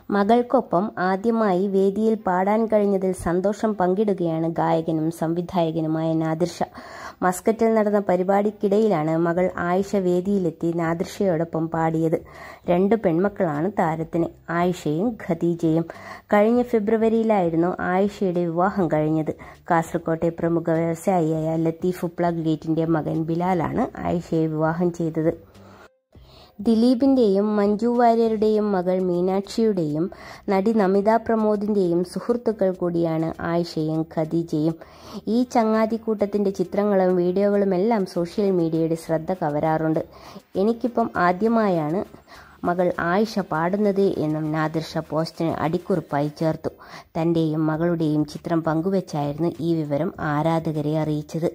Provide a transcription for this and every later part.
മകൾക്കൊപ്പം ആദ്യമായി വേദിയിൽ പാടാൻ കഴിഞ്ഞതിൽ സന്തോഷം പങ്കിടുകയാണ് ഗായകനും സംവിധായകനുമായ നാദിർഷ മസ്കറ്റിൽ നടന്ന പരിപാടിക്കിടയിലാണ് മകൾ ആയിഷ വേദിയിലെത്തി നാദിർഷയോടൊപ്പം പാടിയത് രണ്ട് പെൺമക്കളാണ് താരത്തിന് ആയിഷയും ഖദീജയും കഴിഞ്ഞ ഫെബ്രുവരിയിലായിരുന്നു ആയിഷയുടെ വിവാഹം കഴിഞ്ഞത് കാസർകോട്ടെ പ്രമുഖ വ്യവസായിയായ ലത്തീഫ് പ്ലഗ് ഗേറ്റിന്റെ മകൻ ബിലാലാണ് ആയിഷയെ വിവാഹം ചെയ്തത് ദിലീപിന്റെയും മഞ്ജു വാര്യരുടെയും മകൾ മീനാക്ഷിയുടെയും നടി നമിത പ്രമോദിന്റെയും സുഹൃത്തുക്കൾ കൂടിയാണ് ആയിഷയും ഖദീജയും ഈ ചങ്ങാതിക്കൂട്ടത്തിന്റെ ചിത്രങ്ങളും വീഡിയോകളുമെല്ലാം സോഷ്യൽ മീഡിയയുടെ ശ്രദ്ധ കവരാറുണ്ട് എനിക്കിപ്പം ആദ്യമായാണ് മകൾ ആയിഷ പാടുന്നത് എന്നും നാദിർഷ പോസ്റ്റിന് അടിക്കുറിപ്പായി ചേർത്തു തന്റെയും മകളുടെയും ചിത്രം പങ്കുവച്ചായിരുന്നു ഈ വിവരം ആരാധകരെ അറിയിച്ചത്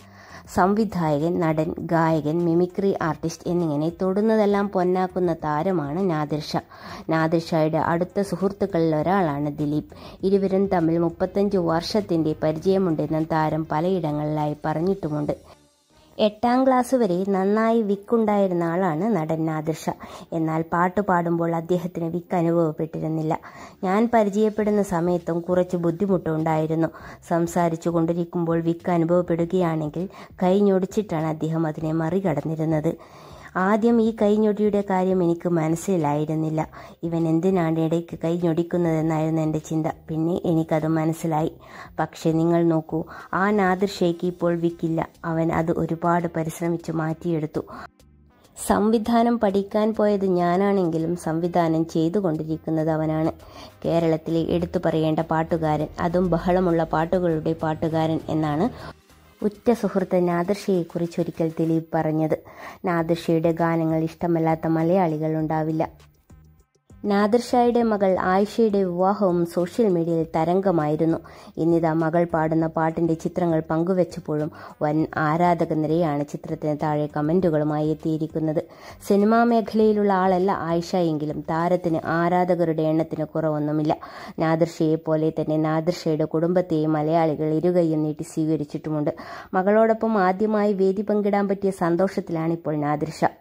സംവിധായകൻ നടൻ ഗായകൻ മിമിക്രി ആർട്ടിസ്റ്റ് എന്നിങ്ങനെ തൊടുന്നതെല്ലാം പൊന്നാക്കുന്ന താരമാണ് നാദിർഷ നാദിർഷയുടെ അടുത്ത സുഹൃത്തുക്കളിൽ ഒരാളാണ് ദിലീപ് ഇരുവരും തമ്മിൽ മുപ്പത്തഞ്ച് വർഷത്തിന്റെ പരിചയമുണ്ടെന്നും താരം പലയിടങ്ങളിലായി പറഞ്ഞിട്ടുമുണ്ട് എട്ടാം ക്ലാസ് വരെ നന്നായി വിക്കുണ്ടായിരുന്ന ആളാണ് നടൻ നാദിർഷ എന്നാൽ പാട്ട് പാടുമ്പോൾ അദ്ദേഹത്തിന് വിക്ക് അനുഭവപ്പെട്ടിരുന്നില്ല ഞാൻ പരിചയപ്പെടുന്ന സമയത്തും കുറച്ച് ബുദ്ധിമുട്ടുണ്ടായിരുന്നു സംസാരിച്ചു കൊണ്ടിരിക്കുമ്പോൾ വിക്ക് അനുഭവപ്പെടുകയാണെങ്കിൽ കൈഞ്ഞൊടിച്ചിട്ടാണ് അദ്ദേഹം അതിനെ മറികടന്നിരുന്നത് ആദ്യം ഈ കൈഞ്ഞൊടിയുടെ കാര്യം എനിക്ക് മനസ്സിലായിരുന്നില്ല ഇവൻ എന്തിനാണ് ഇടയ്ക്ക് കൈഞ്ഞൊടിക്കുന്നതെന്നായിരുന്നു എൻ്റെ ചിന്ത പിന്നെ എനിക്കത് മനസ്സിലായി പക്ഷെ നിങ്ങൾ നോക്കൂ ആ നാദിർഷയ്ക്ക് ഇപ്പോൾ വിക്കില്ല അവൻ അത് ഒരുപാട് പരിശ്രമിച്ച് മാറ്റിയെടുത്തു സംവിധാനം പഠിക്കാൻ പോയത് ഞാനാണെങ്കിലും സംവിധാനം ചെയ്തുകൊണ്ടിരിക്കുന്നത് അവനാണ് കേരളത്തിലെ എടുത്തു പറയേണ്ട പാട്ടുകാരൻ അതും ബഹളമുള്ള പാട്ടുകളുടെ പാട്ടുകാരൻ എന്നാണ് ഉറ്റ സുഹൃത്ത് നാദിർഷയെക്കുറിച്ച് ഒരിക്കൽ ദിലീപ് പറഞ്ഞത് നാദിർഷയുടെ ഗാനങ്ങൾ ഇഷ്ടമല്ലാത്ത മലയാളികൾ ഉണ്ടാവില്ല നാദിർഷയുടെ മകൾ ആയിഷയുടെ വിവാഹവും സോഷ്യൽ മീഡിയയിൽ തരംഗമായിരുന്നു ഇന്നിതാ മകൾ പാടുന്ന പാട്ടിന്റെ ചിത്രങ്ങൾ പങ്കുവച്ചപ്പോഴും വൻ ആരാധക നിരയാണ് ചിത്രത്തിന് താഴെ കമന്റുകളുമായി എത്തിയിരിക്കുന്നത് സിനിമാ മേഖലയിലുള്ള ആളല്ല ആയിഷ എങ്കിലും താരത്തിന് ആരാധകരുടെ എണ്ണത്തിന് കുറവൊന്നുമില്ല നാദിർഷയെ പോലെ തന്നെ നാദിർഷയുടെ കുടുംബത്തെയും മലയാളികൾ ഇരുകൈയും നീട്ടി സ്വീകരിച്ചിട്ടുമുണ്ട് മകളോടൊപ്പം ആദ്യമായി വേദി പങ്കിടാൻ പറ്റിയ സന്തോഷത്തിലാണ് ഇപ്പോൾ നാദിർഷ